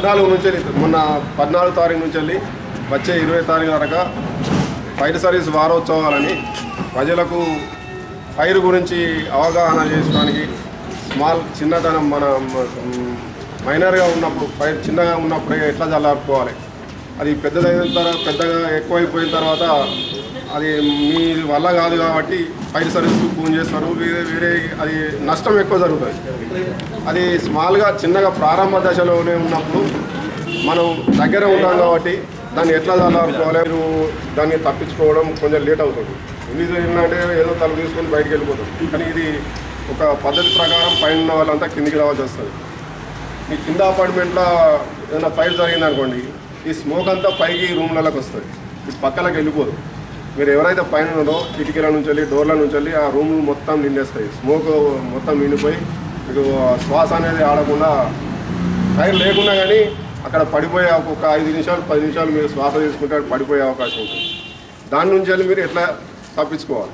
పద్నాలుగు నుంచి వెళ్ళి మొన్న పద్నాలుగు తారీఖు నుంచి వెళ్ళి వచ్చే ఇరవై తారీఖు వరకు ఫైర్ సర్వీస్ వారోత్సవాలని ప్రజలకు ఫైర్ గురించి అవగాహన చేసుకోవడానికి స్మాల్ చిన్నతనం మన మ్, మైనర్గా ఉన్నప్పుడు ఫైర్ చిన్నగా ఉన్నప్పుడే ఎట్లా చల్లార్పుకోవాలి అది పెద్దదైన తర్వాత పెద్దగా ఎక్కువైపోయిన తర్వాత అది మీ వల్ల కాదు కాబట్టి ఫైర్ సర్వీస్కి ఫోన్ చేస్తారు వేరే వేరే అది నష్టం ఎక్కువ జరుగుతుంది అది స్మాల్గా చిన్నగా ప్రారంభ దశలోనే ఉన్నప్పుడు మనం దగ్గర ఉంటాం కాబట్టి దాన్ని ఎట్లా చల్లార్చుకోవాలి మీరు దాన్ని తప్పించుకోవడం కొంచెం లేట్ అవుతుంది ఇది ఏంటంటే ఏదో తల తీసుకొని బయటికి వెళ్ళిపోతాం కానీ ఇది ఒక పద్ధతి ప్రకారం పైన ఉన్న వాళ్ళంతా కిందికి రావాల్సి వస్తుంది మీ కింద అపార్ట్మెంట్లో ఏదైనా ఫైర్ జరిగింది అనుకోండి ఈ స్మోక్ అంతా పైకి రూమ్లలోకి వస్తుంది ఈ పక్కలకు వెళ్ళిపోదు మీరు ఎవరైతే పైన ఉన్నారో కిటికీల నుంచి వెళ్ళి డోర్ల నుంచి వెళ్ళి ఆ రూమ్ మొత్తం నిండేస్తాయి స్మోక్ మొత్తం నిండిపోయి మీకు ఆ శ్వాస అనేది ఆడకుండా ఫైర్ లేకున్నా కానీ అక్కడ పడిపోయే ఒక ఐదు నిమిషాలు పది నిమిషాలు మీరు శ్వాస తీసుకుంటే అక్కడ పడిపోయే అవకాశం ఉంటుంది దాని నుంచి వెళ్ళి మీరు ఎట్లా తప్పించుకోవాలి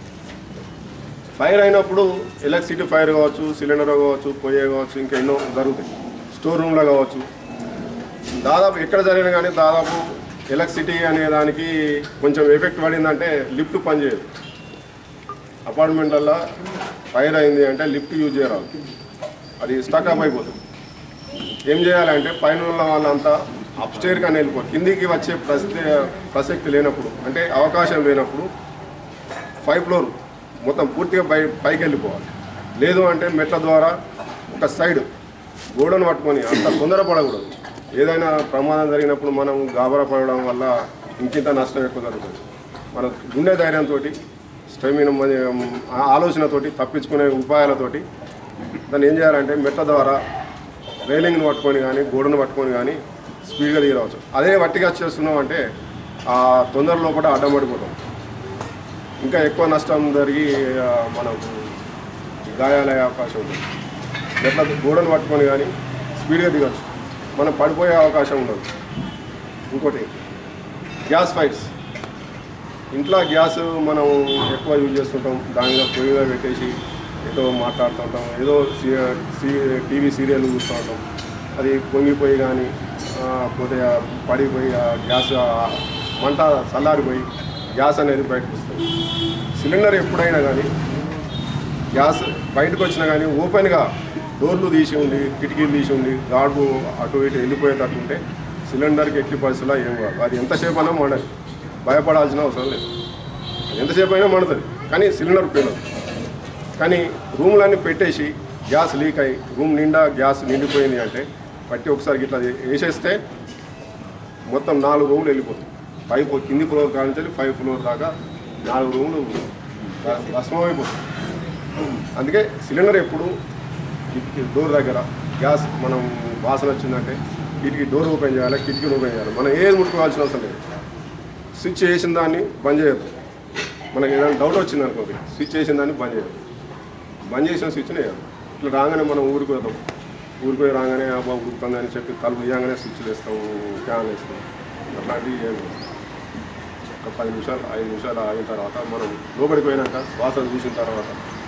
ఫైర్ అయినప్పుడు ఎలక్ట్రిసిటీ ఫైర్ కావచ్చు సిలిండర్ కావచ్చు పొయ్యే కావచ్చు ఇంకా ఎన్నో జరుగుతాయి స్టోర్ రూమ్లో కావచ్చు దాదాపు ఎక్కడ జరిగినా కానీ దాదాపు ఎలక్ట్రిసిటీ అనే దానికి కొంచెం ఎఫెక్ట్ పడిందంటే లిఫ్ట్ పనిచేయదు అపార్ట్మెంట్లలో ఫైర్ అయింది అంటే లిఫ్ట్ యూజ్ చేయరాదు అది స్టక్ అప్ అయిపోతుంది ఏం చేయాలంటే పైన ఉన్న వాళ్ళంతా అప్స్టేర్ కానీ వెళ్ళిపో కిందికి వచ్చే ప్రసక్తి ప్రసక్తి లేనప్పుడు అంటే అవకాశం లేనప్పుడు ఫైవ్ ఫ్లోర్ మొత్తం పూర్తిగా పై పైకి వెళ్ళిపోవాలి లేదు అంటే మెట్ల ద్వారా ఒక సైడ్ గోడను పట్టుకొని అంత తొందరపడకూడదు ఏదైనా ప్రమాదం జరిగినప్పుడు మనం గాబరా పడడం వల్ల ఇంకింత నష్టం ఎక్కువ జరుగుతుంది మన గుండె ధైర్యంతో స్టెమిన ఆలోచనతోటి తప్పించుకునే ఉపాయాలతోటి దాన్ని ఏం చేయాలంటే మెట్ల ద్వారా రైలింగ్ని పట్టుకొని కానీ గోడను పట్టుకొని కానీ స్పీడ్గా దిగరావచ్చు అదే వట్టిగా చేస్తున్నాం అంటే ఆ తొందర లోపల అడ్డం పడిపోతాం ఇంకా ఎక్కువ నష్టం జరిగి ఆ, మనకు గాయాలయ్యే అవకాశం ఉంటుంది ఎట్లా గోడను పట్టుకొని కానీ స్పీడ్గా దిగచ్చు మనం పడిపోయే అవకాశం ఉండదు ఇంకోటి గ్యాస్ ఫైర్స్ ఇంట్లో గ్యాస్ మనం ఎక్కువ యూజ్ చేస్తుంటాం దానిలో పొయ్యిగా పెట్టేసి ఏదో మాట్లాడుతుంటాం ఏదో టీవీ సీరియల్ చూస్తూ ఉంటాం అది పొంగిపోయి కానీ ఆ, పోతే ఆ పడిపోయి ఆ గ్యాస్ ఆ మంట చల్లారిపోయి గ్యాస్ అనేది బయటకు వస్తుంది సిలిండర్ ఎప్పుడైనా కానీ గ్యాస్ బయటకు వచ్చినా కానీ ఓపెన్గా డోర్లు తీసి ఉండి కిటికీలు తీసి ఉండి గాడు అటు ఇటు వెళ్ళిపోయేటట్టు ఉంటే సిలిండర్కి ఎట్టి పరిస్థితుల్లో ఏం కాదు అది ఎంతసేపు అయినా మండదు భయపడాల్సిన అవసరం లేదు అది ఎంతసేపు అయినా మండుతుంది కానీ సిలిండర్ పేలదు కానీ రూమ్లన్నీ పెట్టేసి గ్యాస్ లీక్ అయ్యి రూమ్ నిండా గ్యాస్ నిండిపోయింది అంటే పట్టి ఒకసారి ఇట్లా వేసేస్తే మొత్తం నాలుగు రూములు వెళ్ళిపోతాయి ఫైవ్ ఫ్లో- కింది ఫ్లోర్ కానించి ఫైవ్ ఫ్లోర్ దాకా నాలుగు రూములు భస్మం అయిపోతుంది అందుకే సిలిండర్ ఎప్పుడు కిటికీ డోర్ దగ్గర గ్యాస్ మనం వాసన వచ్చిందంటే కిటికీ డోర్ ఓపెన్ చేయాలి కిటికీని ఓపెన్ చేయాలి మనం ఏది ముట్టుకోవాల్సిన అవసరం లేదు స్విచ్ వేసిన దాన్ని బంద్ చేయొద్దు మనకి ఏదైనా డౌట్ వచ్చింది అనుకోండి స్విచ్ వేసిన దాన్ని బంద్ చేయొద్దు బంద్ చేసిన స్విచ్ని వేయాలి ఇట్లా రాగానే మనం ఊరికి పోతాం ఊరికి పోయి రాగానే అబ్బా ఉడుకుతుంది అని చెప్పి తలుపు తీయగానే స్విచ్లు వేస్తాం ఫ్యాన్ వేస్తాం అట్లాంటివి ఏం లేదు. ఒక పది నిమిషాలు ఐదు నిమిషాలు ఆగిన తర్వాత మనం లోపలికి పోయినాక శ్వాస చూసిన తర్వాత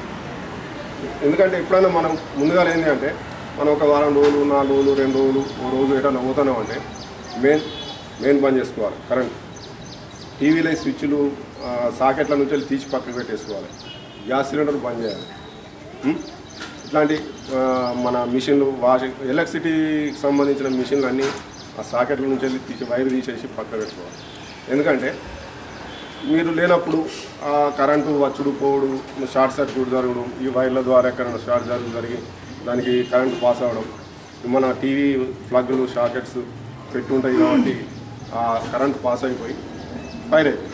ఎందుకంటే ఎప్పుడైనా మనం ముందుగా ఏంటి అంటే మనం ఒక వారం రోజులు నాలుగు రోజులు రెండు రోజులు ఓ రోజు ఎటన్నా పోతున్నాం అంటే మెయిన్ మెయిన్ బంద్ చేసుకోవాలి కరెంట్ టీవీలో స్విచ్లు ఆ, సాకెట్ల నుంచి వెళ్ళి తీసి పక్కకు పెట్టేసుకోవాలి గ్యాస్ సిలిండర్ బంద్ చేయాలి ఉం? ఇట్లాంటి ఆ, మన మిషన్లు వాషింగ్ ఎలక్ట్రిసిటీకి సంబంధించిన మిషన్లు అన్నీ ఆ సాకెట్ల నుంచి వెళ్ళి తీసి వైర్ తీసేసి పక్క పెట్టుకోవాలి ఎందుకంటే మీరు లేనప్పుడు ఆ కరెంటు వచ్చుడు పోవుడు షార్ట్ సర్క్యూట్ జరగడం ఈ వైర్ల ద్వారా ఎక్కడైనా షార్ట్ జరుగు జరిగి దానికి కరెంటు పాస్ అవ్వడం మన టీవీ ప్లగ్లు షాకెట్స్ పెట్టుంటాయి కాబట్టి ఆ కరెంట్ పాస్ అయిపోయి ఫైర్ అయిపోయి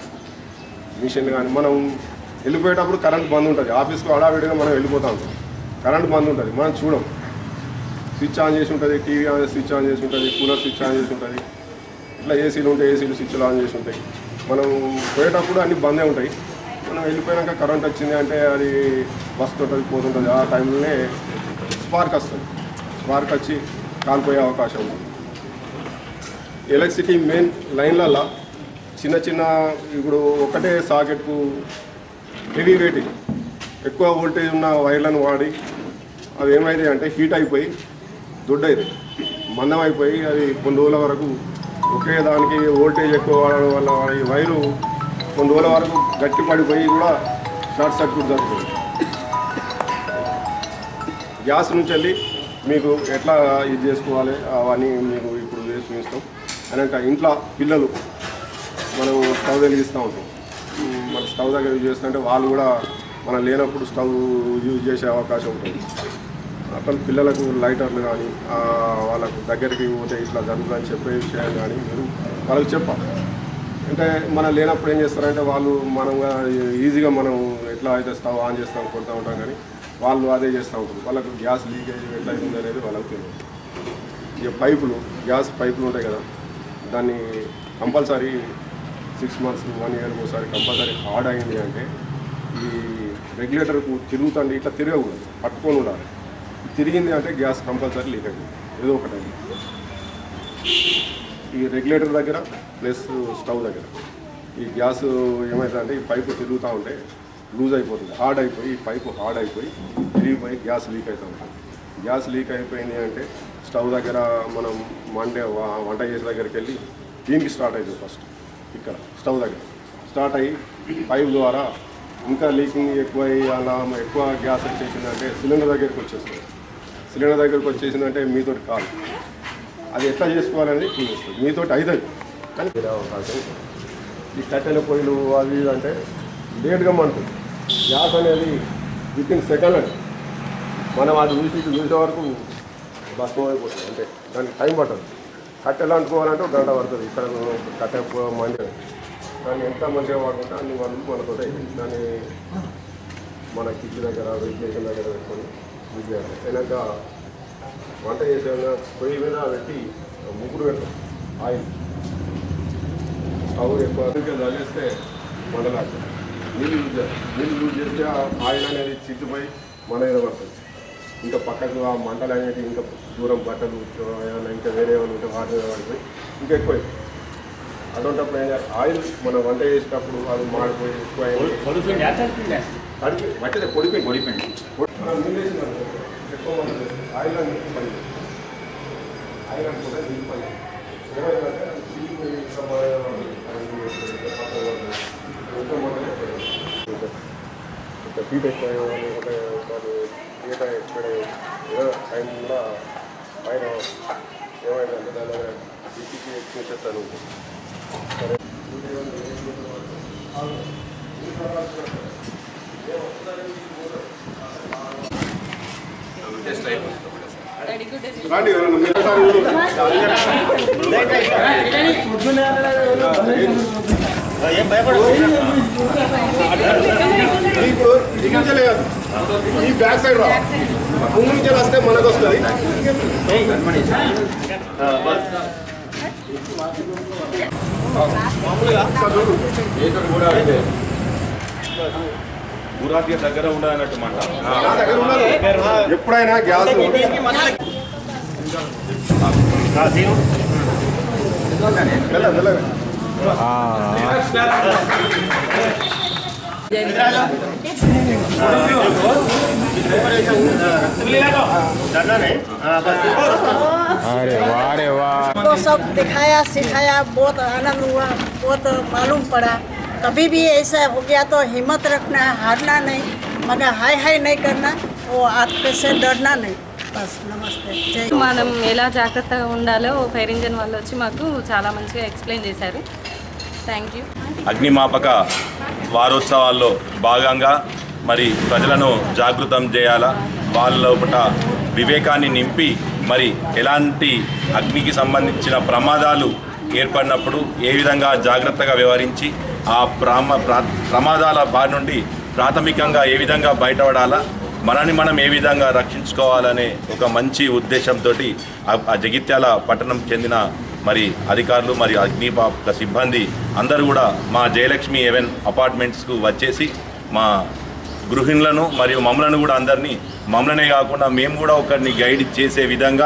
మిషన్ కానీ మనం వెళ్ళిపోయేటప్పుడు కరెంట్ బంద్ ఉంటుంది ఆఫీస్కి హడావిడిగా మనం వెళ్ళిపోతా ఉంటాం కరెంట్ బంద్ ఉంటుంది మనం చూడం స్విచ్ ఆన్ చేసి ఉంటుంది టీవీ ఆన్ స్విచ్ ఆన్ చేసి ఉంటుంది కూలర్ స్విచ్ ఆన్ చేసి ఉంటుంది ఇట్లా ఏసీలు ఉంటాయి ఏసీలు స్విచ్లు ఆన్ చేసి ఉంటాయి మనం పోయేటప్పుడు అన్ని బందే ఉంటాయి మనం వెళ్ళిపోయాక కరెంట్ వచ్చింది అంటే అది వస్తుంటుంది పోతుంటుంది ఆ టైంలోనే స్పార్క్ వస్తుంది స్పార్క్ వచ్చి కాలిపోయే అవకాశం ఉంది ఎలక్ట్రిసిటీ మెయిన్ లైన్లలో చిన్న చిన్న ఇప్పుడు ఒకటే సాకెట్కు హెవీ వెయిటింగ్ ఎక్కువ వోల్టేజ్ ఉన్న వైర్లను వాడి అవి ఏమైంది అంటే హీట్ అయిపోయి దొడ్డు అవుతాయి మందం అయిపోయి అది కొన్ని రోజుల వరకు ఒకే దానికి వోల్టేజ్ ఎక్కువ వాడడం వల్ల ఈ వైరు కొన్ని రోజుల వరకు గట్టి పడిపోయి కూడా షార్ట్ సర్క్యూట్ జరుగుతుంది గ్యాస్ నుంచి వెళ్ళి మీకు ఎట్లా ఇది చేసుకోవాలి అవన్నీ మీకు ఇప్పుడు చేసి చూపిస్తాం అనేక ఇంట్లో పిల్లలు మనం స్టవ్ వెలిగిస్తూ ఉంటాం ఉమ్, మన స్టవ్ దగ్గర యూజ్ చేస్తుంటే వాళ్ళు కూడా మనం లేనప్పుడు స్టవ్ యూజ్ చేసే అవకాశం ఉంటుంది అక్కడ పిల్లలకు లైటర్లు కానీ వాళ్ళకు దగ్గరికి పోతే ఇట్లా జరుగుతుందని చెప్పే విషయాలు కానీ మీరు వాళ్ళకి చెప్పాలి అంటే మనం లేనప్పుడు ఏం చేస్తారంటే వాళ్ళు మనం ఈజీగా మనం ఎట్లా అయితే స్టవ్ ఆన్ చేస్తాం కొడుతూ ఉంటాం కానీ వాళ్ళు అదే చేస్తూ ఉంటారు వాళ్ళకు గ్యాస్ లీకేజ్ ఎట్లా అవుతుంది అనేది వాళ్ళకి తెలియదు ఇక పైపులు గ్యాస్ పైపులు ఉంటాయి కదా దాన్ని compulsory six months one year ఒకసారి కంపల్సరీ హార్డ్ అయింది అంటే ఈ రెగ్యులేటర్కు తిరుగుతుంది ఇట్లా తిరగకూడదు పట్టుకొని ఉండాలి తిరిగింది అంటే గ్యాస్ కంపల్సరీ లీక్ అయింది ఏదో ఒకటి అయింది ఈ రెగ్యులేటర్ దగ్గర ప్లస్ స్టవ్ దగ్గర ఈ గ్యాస్ ఏమవుతుందంటే ఈ పైపు తిరుగుతూ ఉంటే లూజ్ అయిపోతుంది హార్డ్ అయిపోయి ఈ పైపు హార్డ్ అయిపోయి తిరిగిపోయి గ్యాస్ లీక్ అవుతూ ఉంటుంది గ్యాస్ లీక్ అయిపోయింది అంటే స్టవ్ దగ్గర మనం మండే వ- వంట చేసే దగ్గరికి వెళ్ళి దీనికి స్టార్ట్ అవుతుంది ఫస్ట్ ఇక్కడ స్టవ్ దగ్గర స్టార్ట్ అయ్యి పైప్ ద్వారా ఇంకా లీకింగ్ ఎక్కువ అయ్యి అలా ఎక్కువ గ్యాస్ వచ్చేసిందంటే సిలిండర్ దగ్గరికి వచ్చేస్తుంది సిలిండర్ దగ్గరికి వచ్చేసిందంటే మీతోటి కాదు అది ఎట్లా చేసుకోవాలనేది చూపిస్తుంది మీతోటి అవుతుంది కానీ వేరే అవకాశం ఉంటుంది. ఈ కట్టెల పొయ్యిలు అవి ఇవి అంటే లేట్గా మంటుంది గ్యాస్ అనేది విత్ ఇన్ సెకండ్ అండి మనం అది చూసి ఇటు చూసే వరకు భస్మం అయిపోతుంది అంటే దానికి టైం పట్టదు కట్టెలు అనుకోవాలంటే ఒక గంట పడుతుంది ఇక్కడ కట్టె మండి దాన్ని ఎంత మంచిగా వాడుకుంటే అన్ని మందులు మనతో అయిపోయింది దాన్ని మన కిచెన్ దగ్గర వెంటిలేషన్ దగ్గర పెట్టుకొని యూజ్ చేయాలి అయినాక వంట చేసే పొయ్యి మీద పెట్టి ముగ్గురు పెడతాం ఆయిల్ స్టవ్ ఎక్కువ చదివేస్తే మండలాడు నీళ్ళు యూజ్ చేయాలి నీళ్ళు యూజ్ చేస్తే ఆ ఆయిల్ అనేది చిట్టుపోయి మన మీద పడుతుంది ఇంకా పక్కకు ఆ మంటలు అనేవి ఇంకా దూరం బట్టలు ఏమైనా ఇంకా వేరే ఏమైనా ఉంటే వాటి మీద పడిపోయి ఇంకా ఎక్కువ అటువంటిప్పుడు ఏం చేయాలి ఆయిల్ మనం వంట చేసేటప్పుడు అది మాడిపోయి ఎక్కువ అయింది. కడిగి మట్టిదే పొడిపోయి పొడిపోయింది మనం నీళ్ళు వేసిందనుకో, ఎక్కువ మంట వేస్తాం. ఆయిల్ అని పని ఆయిల్ అనుకుంటే నీళ్ళు పని ఏమైందంటే అది చీలిపోయి ఇంకా మన- అది పక్కన పడుతుంది. ఇంకా మంటలు ఎక్కువ అయ్యాయి. ఇంకా హీట్ ఎక్కువ అయ్యాయి, లేకపోతే దాని హీట్ ఎక్కువ అయ్యాయి. ఏదో టైం కూడా పైన ఏమైందంటే దాని దగ్గర బీపీకి ఎక్కువ చేస్తాను సరే రండి ఎవరన్నా మీరు ఒకసారి చూడు. ఇప్పుడు ఇటు నుంచే లేదు. ఈ బ్యాక్ సైడ్ రా ముందు నుంచి వస్తే మనకు వస్తుంది ఊరాకి దగ్గర ఉండాలన్నట్టు మాట నా దగ్గర ఉన్నది. ఎప్పుడైనా గ్యాస్ మెల్ల, మెల్లగా. अरे वाह रे वाह तो सब दिखाया सिखाया बहुत आनंद हुआ बहुत मालूम पड़ा कभी भी ऐसा हो गया तो हिम्मत रखना है हारना नहीं मगर हाय हाय नहीं करना वो आपके से डरना नहीं बस नमस्ते जय మనం ఎలా జాగ్రత్తగా ఉండాలో ఫైర్ ఇంజన్ వాళ్ళు వచ్చి మాకు చాలా మంచిగా ఎక్స్ప్లెయిన్ చేశారు థ్యాంక్ యూ అగ్నిమాపక వారోత్సవాల్లో భాగంగా మరి ప్రజలను జాగృతం చేయాలా వాళ్ళ లోపల వివేకాన్ని నింపి మరి ఎలాంటి అగ్నికి సంబంధించిన ప్రమాదాలు ఏర్పడినప్పుడు ఏ విధంగా జాగ్రత్తగా వ్యవహరించి ఆ ప్రమా ప్రా- ప్రమాదాల బారి నుండి ప్రాథమికంగా ఏ విధంగా బయటపడాలా మనని మనం ఏ విధంగా రక్షించుకోవాలనే ఒక మంచి ఉద్దేశంతో ఆ జగిత్యాల పట్టణం చెందిన మరి అధికారులు మరియు అగ్నిపాపక సిబ్బంది అందరూ కూడా మా జయలక్ష్మి ఎవెన్ అపార్ట్మెంట్స్కు వచ్చేసి మా గృహిణులను మరియు మమ్మలను కూడా అందరినీ మమ్మల్నే కాకుండా మేము కూడా ఒకరిని గైడ్ చేసే విధంగా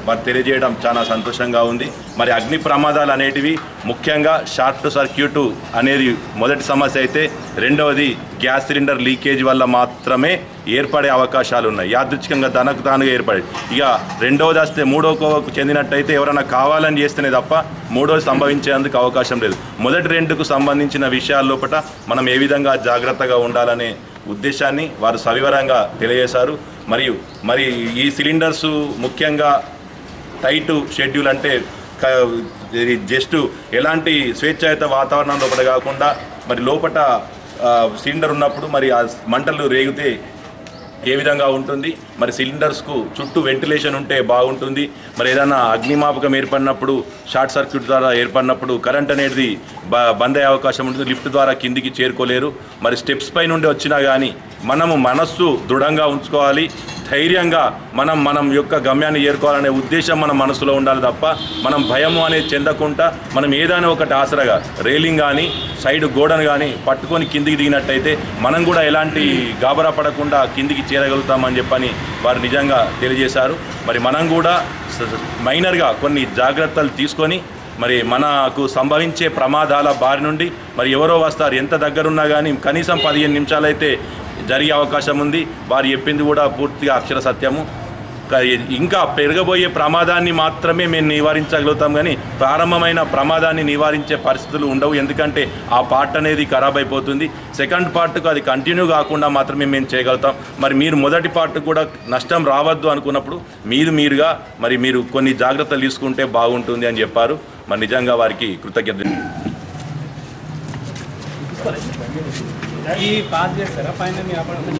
వారు తెలియజేయడం చాలా సంతోషంగా ఉంది మరి అగ్ని ప్రమాదాలు అనేటివి ముఖ్యంగా షార్ట్ సర్క్యూట్ అనేది మొదటి సమస్య అయితే రెండవది గ్యాస్ సిలిండర్ లీకేజ్ వల్ల మాత్రమే ఏర్పడే అవకాశాలు ఉన్నాయి యాదృచ్ఛికంగా తనకు తానుగా ఏర్పడే ఇక రెండవది వస్తే మూడో కోవకు చెందినట్టయితే ఎవరైనా కావాలని చేస్తేనే తప్ప మూడోది సంభవించేందుకు అవకాశం లేదు మొదటి రెండుకు సంబంధించిన విషయాల లోపల మనం ఏ విధంగా జాగ్రత్తగా ఉండాలనే ఉద్దేశాన్ని వారు సవివరంగా తెలియజేశారు మరియు మరి ఈ సిలిండర్స్ ముఖ్యంగా టైట్ షెడ్యూల్ అంటే క- ఇది జస్ట్ ఎలాంటి స్వేచ్ఛాయుత వాతావరణం లోపల కాకుండా మరి లోపట ఆ, సిలిండర్ ఉన్నప్పుడు మరి ఆ మంటలు రేగితే ఏ విధంగా ఉంటుంది మరి సిలిండర్స్కు చుట్టూ వెంటిలేషన్ ఉంటే బాగుంటుంది మరి ఏదైనా అగ్నిమాపకం ఏర్పడినప్పుడు షార్ట్ సర్క్యూట్ ద్వారా ఏర్పడినప్పుడు కరెంట్ అనేది బ బంద్ అయ్యే అవకాశం ఉంటుంది లిఫ్ట్ ద్వారా కిందికి చేరుకోలేరు మరి స్టెప్స్ పై నుండి వచ్చినా కానీ మనము మనస్సు దృఢంగా ఉంచుకోవాలి ధైర్యంగా మనం మనం యొక్క గమ్యాన్ని చేరుకోవాలనే ఉద్దేశం మన మనసులో ఉండాలి తప్ప మనం భయము అనేది చెందకుండా మనం ఏదైనా ఒకటి ఆసరగా రైలింగ్ కానీ సైడ్ గోడను కానీ పట్టుకొని కిందికి దిగినట్టయితే మనం కూడా ఎలాంటి గాబరా పడకుండా కిందికి చేరగలుగుతామని చెప్పని వారు నిజంగా తెలియజేశారు మరి మనం కూడా స- మైనర్గా కొన్ని జాగ్రత్తలు తీసుకొని మరి మనకు సంభవించే ప్రమాదాల బారి నుండి మరి ఎవరో వస్తారు ఎంత దగ్గరున్నా కానీ కనీసం పదిహేను నిమిషాలైతే జరిగే అవకాశం ఉంది వారు చెప్పింది కూడా పూర్తిగా అక్షర సత్యము క- ఇంకా పెరగబోయే ప్రమాదాన్ని మాత్రమే మేము నివారించగలుగుతాం కానీ ప్రారంభమైన ప్రమాదాన్ని నివారించే పరిస్థితులు ఉండవు ఎందుకంటే ఆ పార్ట్ అనేది ఖరాబ్ అయిపోతుంది సెకండ్ పార్ట్కు అది కంటిన్యూ కాకుండా మాత్రమే మేము చేయగలుగుతాం మరి మీరు మొదటి పార్ట్ కూడా నష్టం రావద్దు అనుకున్నప్పుడు మీరు మీరుగా మరి మీరు కొన్ని జాగ్రత్తలు తీసుకుంటే బాగుంటుంది అని చెప్పారు మరి నిజంగా వారికి కృతజ్ఞత ఈ పాస్ చేస్తారా పైన మీ అపార్ట్మెంట్